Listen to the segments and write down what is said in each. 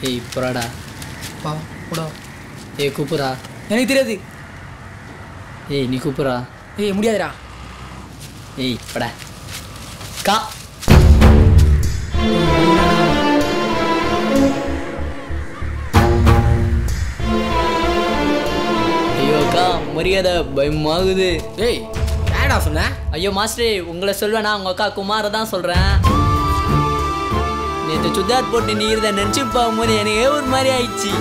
ஏய் புறாடா பா போடா ஏய் கூப்புறா எனக்கு தெரியாது ஏய் நீ கூப்புறா ஏய் முடியாதுடா ஏய் படா கா ஐயோ அக்கா மரியாதை பயமாகுது ஏய் ஏடா சொன்ன ஐயோ மாஸ்டரே உங்களை சொல்வேனா உங்க அக்கா குமாரை தான் சொல்றேன் நேற்று சுத்தாத் போட்டு நீ இருந்த நினச்சி பார்க்கும்போது எனக்கு ஒரு மாதிரி ஆயிடுச்சு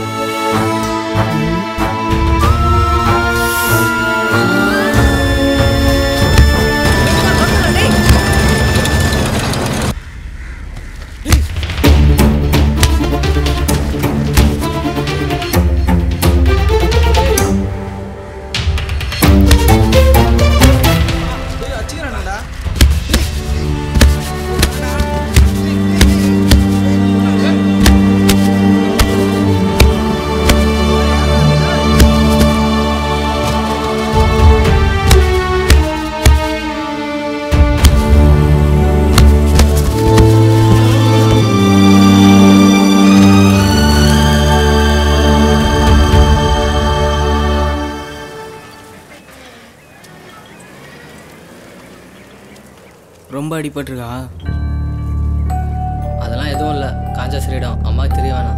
ஏய் அச்சுக்கிறானடா ரொம்ப அடிபட்டிருக்கா அதெல்லாம் எதுவும் இல்லை காஞ்சா சரியிடும் அம்மாவுக்கு தெரிய வேணாம்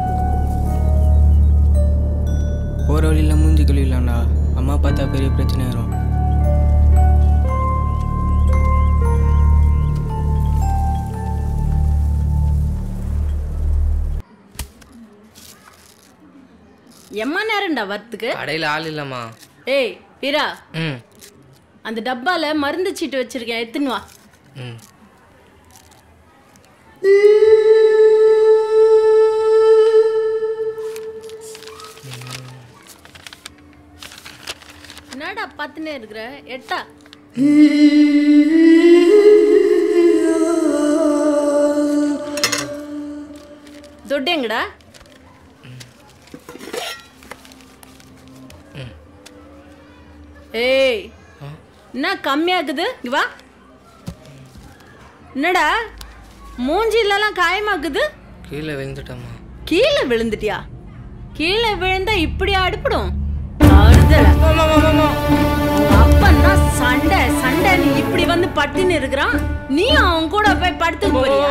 போகிற வழியில் மூஞ்சி கழுவிடலாம்டா அம்மா பார்த்தா பெரிய பிரச்சனை ஆயிரும் எம்மா நேரம்டா வரத்துக்கு கடையில் ஆள் இல்லைம்மா ஏய் வீரா ம் அந்த டப்பால மருந்து சீட்டு வச்சிருக்கேன் எடுத்துன்னு வா ம் என்னடா பார்த்துனே இருக்கிற எட்டா தொட்டேங்கடா ஏய் என்ன கம்மியாக்குது இங்க வா என்னடா மூஞ்சிலலாம் காயமாக்குது கீழே விழுந்துட்டேம்மா கீழே விழுந்துட்டியா கீழே விழுந்தா இப்படி அடுப்படும் அறுதல. உன் அப்பன்னா சண்டை சண்டை நீ இப்படி வந்து பட்டுன்னு இருக்கிறான் நீ அவன் கூட போய் படுத்து போறியா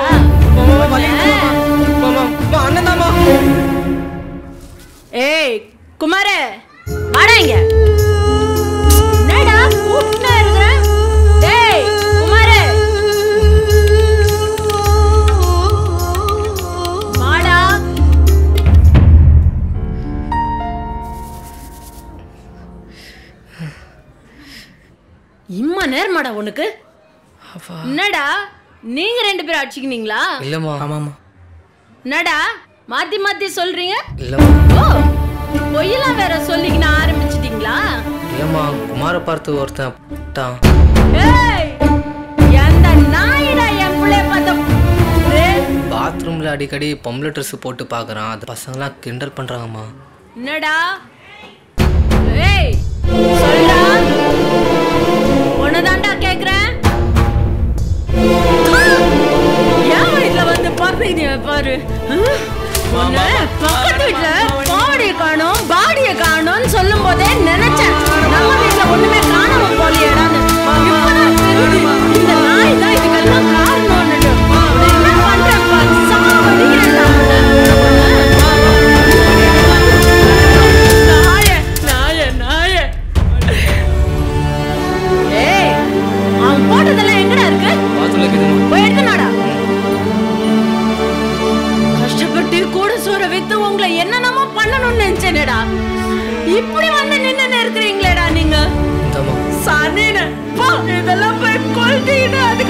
அண்ணன் தாமா ஏய் குமாரே வாடா இங்க என்னடா கூப்பிட்டே இருக்கிற டேய் குமாரே வாடா இம்மா நேரமாடா உனக்கு என்னடா நீங்க ரெண்டு பேரும் அடிச்சுக்கினீங்களா இல்லைம்மா ஆமாம்மா என்னடா மாத்தி மாத்தி சொல்றீங்க இல்லைம்மா ஓ பொய்யெல்லாம் வேற சொல்லிக்கின ஆரம்பிச்சிட்டீங்களா இல்லைம்மா குமாரை பார்த்து ஒருத்தன் போட்டான் ஏய் எந்த நாயிடா என் பிள்ளைய பார்த்த ஏய், பாத்ரூமில் அடிக்கடி பொம்பளை ட்ரெஸ் போட்டு பார்க்குறான் அது பசங்களாம் கிண்டல் பண்ணுறாங்கம்மா என்னடா ஏய் சொல்டா உன்னதான்டா கேக்குறேன் ஏன் வீட்ல வந்து பாக்குறீங்க பாரு ஹம்? உன்னை பக்கத்து வீட்ல பாடிய காணோம் பாடிய காணோம்னு சொல்லும் போதே நினைச்சேன் நம்ம வீட்ல ஒண்ணுமே காணாம போலியேடான்னு இப்பதான் தெரியுது இந்த நாய் தான் இதுக்கெல்லாம் காரணம்னுட்டு உன்னை என்ன பண்றேன் பாரு சாவடிக்கிறேன் நான் உன்னை. நாயே, நாயே, நாயே. ஏய், அவன் போட்டதெல்லாம் எங்கடா இருக்கு பாத்ரூமில் இருக்குதுமா போய் எடுத்துனாடா கஷ்டப்பட்டு கூட சோற வித்து உங்களை என்னென்னமோ பண்ணணும்னு நினைச்சேனேடா இப்படி வந்து நின்னு இருக்கிறீங்களேடா நீங்க இந்தாம்மா சனின போ இதெல்லாம் போய் கொல்ட்டீங்கன்னா அது